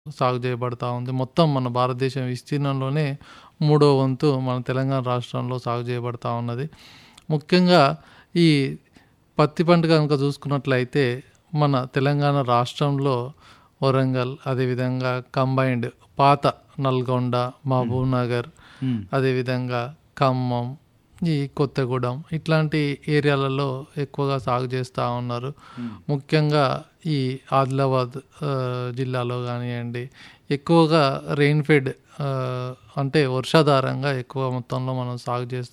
సాగు చేయబడతా ఉంది. మొత్తం మన భారతదేశం విస్తీర్ణంలోనే మూడో వంతు మన తెలంగాణ రాష్ట్రంలో సాగు చేయబడతా ఉన్నది. ముఖ్యంగా ఈ పత్తి పంట గనుక చూసుకున్నట్లయితే మన తెలంగాణ రాష్ట్రంలో వరంగల్, అదేవిధంగా కంబైన్డ్ పాత నల్గొండ, మహబూబ్‌నగర్, హ్మ్. అదేవిధంగా ఖమ్మం, ఈ కొత్తగూడెం ఇట్లాంటి ఏరియాలలో ఎక్కువగా సాగు చేస్తా ఉన్నారు. హ్మ్. ముఖ్యంగా ఈ ఆదిలాబాద్ ఆహ్, జిల్లాలో గానియండి, ఎక్కువగా రెయిన్ ఫెడ్ ఆహ్, అంటే వర్షాధారంగా ఎక్కువ మొత్తంలో మనం సాగు చేస్తా